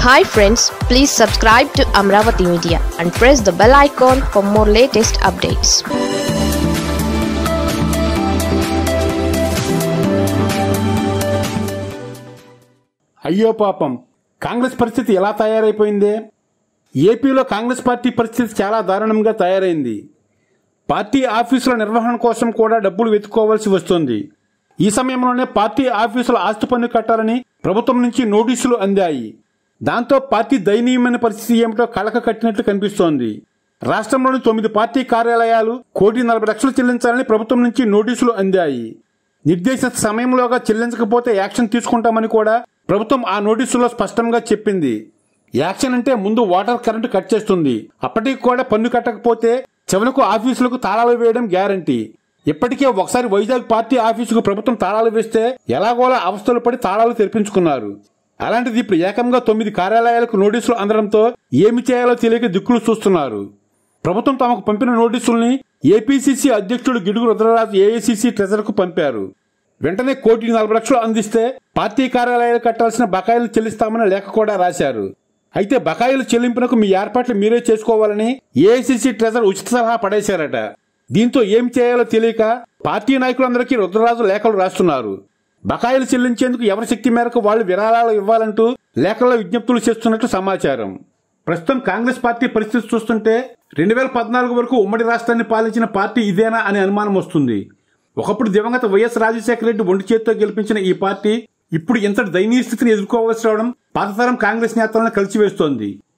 hi friends please subscribe to Amaravati media and press the bell icon for more latest updates అయ్యో పాపం కాంగ్రెస్ పరిస్థితి ఎలా తయారైపోయిందే ఏపీలో కాంగ్రెస్ పార్టీ పరిస్థితి చాలా దారుణంగా తయారైంది పార్టీ ఆఫీసుల నిర్వహణ కోసం కూడా డబ్బులు వెతుక్కోవాల్సి వస్తుంది ఈ సమయంలోనే పార్టీ ఆఫీసుల ఆస్తి పన్ను కట్టాలని ప్రభుత్వం నుంచి నోటీసులు అందాయి దాంతో పార్టీ దయనీయమైన పరిస్థితి ఏమిటో కలక కట్టినట్లు కనిపిస్తోంది రాష్ట్రంలోని తొమ్మిది పార్టీ కార్యాలయాలు కోటి నలభై లక్షలు చెల్లించాలని ప్రభుత్వం నుంచి నోటీసులు అందాయి నిర్దేశిత సమయంలోగా చెల్లించకపోతే యాక్షన్ తీసుకుంటామని కూడా ప్రభుత్వం ఆ నోటీసులో స్పష్టంగా చెప్పింది యాక్షన్ అంటే ముందు వాటర్ కరెంటు కట్ చేస్తుంది అప్పటికి కూడా పన్ను కట్టకపోతే చివరకు ఆఫీసులకు తాళాలు వేయడం గ్యారంటీ ఇప్పటికే ఒకసారి వైజాగ్ పార్టీ ఆఫీసుకు ప్రభుత్వం తాళాలు వేస్తే ఎలాగోలా అవస్థలు పడి తాళాలు తెరిపించుకున్నారు అలాంటిది ఇప్పుడు ఏకంగా తొమ్మిది కార్యాలయాలకు నోటీసులు అందడంతో ఏమి చేయాలో తెలియక దిక్కులు చూస్తున్నారు ప్రభుత్వం తమకు పంపిన నోటీసుల్ని ఏపీసీసీ అధ్యక్షుడు గిడుగు రుద్రరాజు ఏఐసీసీ ట్రెజర్కు పంపారు వెంటనే కోటి నలభై లక్షలు అందిస్తే పార్టీ కార్యాలయాలు కట్టాల్సిన బకాయిలు చెల్లిస్తామని లేఖ కూడా రాశారు అయితే బకాయిలు చెల్లింపునకు మీ ఏర్పాట్లు మీరే చేసుకోవాలని ఏఐసీసీ ట్రెజర్ ఉచిత సలహా పడేశారట దీంతో ఏం చేయాలో తెలియక పార్టీ నాయకులందరికీ రుద్రరాజు లేఖలు రాస్తున్నారు బకాయిలు చెల్లించేందుకు ఎవరి శక్తి మేరకు వాళ్ళు విరాళాలు ఇవ్వాలంటూ లేఖల్లో విజ్ఞప్తులు చేస్తున్నట్లు సమాచారం ప్రస్తుతం కాంగ్రెస్ పార్టీ పరిస్థితి చూస్తుంటే రెండు వేల పద్నాలుగు వరకు ఉమ్మడి రాష్ట్రాన్ని పాలించిన పార్టీ ఇదేనా అనే అనుమానం వస్తుంది ఒకప్పుడు దివంగత వైఎస్ రాజశేఖర రెడ్డి ఒంటి చేతితో గెలిపించిన ఈ పార్టీ ఇప్పుడు ఇంతటి దయనీయ స్థితిని ఎదుర్కోవాల్సి రావడం పాతతరం కాంగ్రెస్ నేతలను కలిసివేస్తోంది